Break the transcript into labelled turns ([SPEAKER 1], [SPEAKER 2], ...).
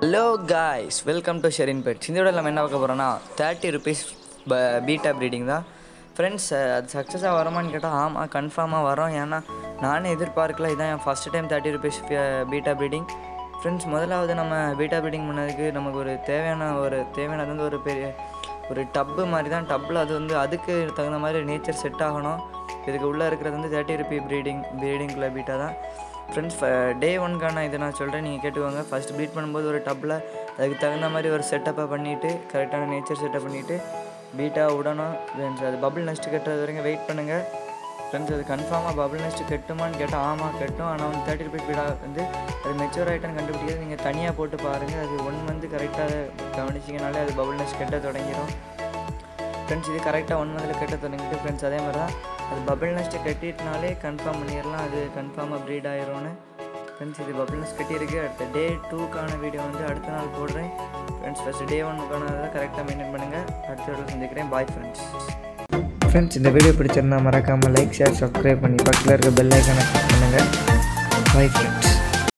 [SPEAKER 1] hello guys welcome to Sherin pets இந்த விட நம்ம என்ன பார்க்க போகிறோன்னா தேர்ட்டி ருபீஸ் பீட்டா ப்ரீடிங் தான் ஃப்ரெண்ட்ஸ் அது சக்ஸஸாக வருமான்னு கேட்டால் ஆமாம் கன்ஃபார்மாக வரும் ஏன்னா நானே எதிர்பார்க்கல இதான் என் first time thirty rupees betta breeding friends முதலாவது நம்ம பீட்டா ப்ரீடிங் பண்ணதுக்கு நமக்கு ஒரு தேவையான ஒரு தேவையானது வந்து ஒரு பெரிய ஒரு டப்பு மாதிரி தான் டப்பில் அது வந்து அதுக்கு தகுந்த மாதிரி நேச்சர் செட் ஆகணும் இதுக்கு உள்ளே இருக்கிறது வந்து தேர்ட்டி ருபி ப்ரீடிங் ப்ரீடிங்கில் பீட்டா தான் ஃப்ரெண்ட்ஸ் டே ஒன்க்கான இதை நான் சொல்கிறேன் நீங்கள் கேட்டுக்கோங்க ஃபஸ்ட் ப்ரீட் பண்ணும்போது ஒரு டப்பில் அதுக்கு தகுந்த மாதிரி ஒரு செட்டப்பை பண்ணிவிட்டு கரெக்டான நேச்சர் செட்டப் பண்ணிவிட்டு பீட்டா விடணும் ஃப்ரெண்ட்ஸ் அது பபிள் நெஸ்ட் கட்டுறது வரைக்கும் வெயிட் பண்ணுங்கள் ஃப்ரெண்ட்ஸ் அது கன்ஃபார்மாக பபிள் நெஸ்ட் கட்டுமான்னு கேட்டால் ஆமாம் கட்டும் ஆனால் வந்து தேர்ட்டி ருபீஸ் பீடா வந்து அது மெச்சூர் ஆகிட்டான்னு கண்டுபிடிக்கிறது நீங்கள் தனியாக போட்டு பாருங்கள் அது ஒன் மந்த் கரெக்டாக கவனிச்சிங்கனாலே அது பபிள் நெஸ்ட் கட்ட தொடங்கிடும் ஃப்ரெண்ட்ஸ் இது கரெக்டாக ஒன் மந்தில் கட்ட தொடங்கிட்டு ஃப்ரெண்ட்ஸ் அதே மாதிரி தான் அது பபிள் நெஸ்ட்டை கட்டிட்டுனாலே கன்ஃபார்ம் பண்ணிடலாம் அது கன்ஃபார்மாக ப்ரீட் ஆயிரும்னு ஃப்ரெண்ட்ஸ் இது பபிள் நெஸ்ட் கட்டியிருக்கு அடுத்த டே டூக்கான வீடியோ வந்து அடுத்த நாள் போடுறேன் ஃப்ரெண்ட்ஸ் ஃபஸ்ட்டு டே ஒன்னுக்கான கரெக்டாக மெயின்டைன் பண்ணுங்கள் அடுத்த வீடியோ சந்திக்கிறேன் பாய் ஃப்ரெண்ட்ஸ்
[SPEAKER 2] ஃப்ரெண்ட்ஸ் இந்த வீடியோ பிடிச்சிருந்தா மறக்காமல் லைக் ஷேர் சப்ஸ்கிரைப் பண்ணி பக்கத்தில் இருக்க பெல் ஐக்கானை கிளிக் பண்ணுங்கள் பை ஃப்ரெண்ட்ஸ்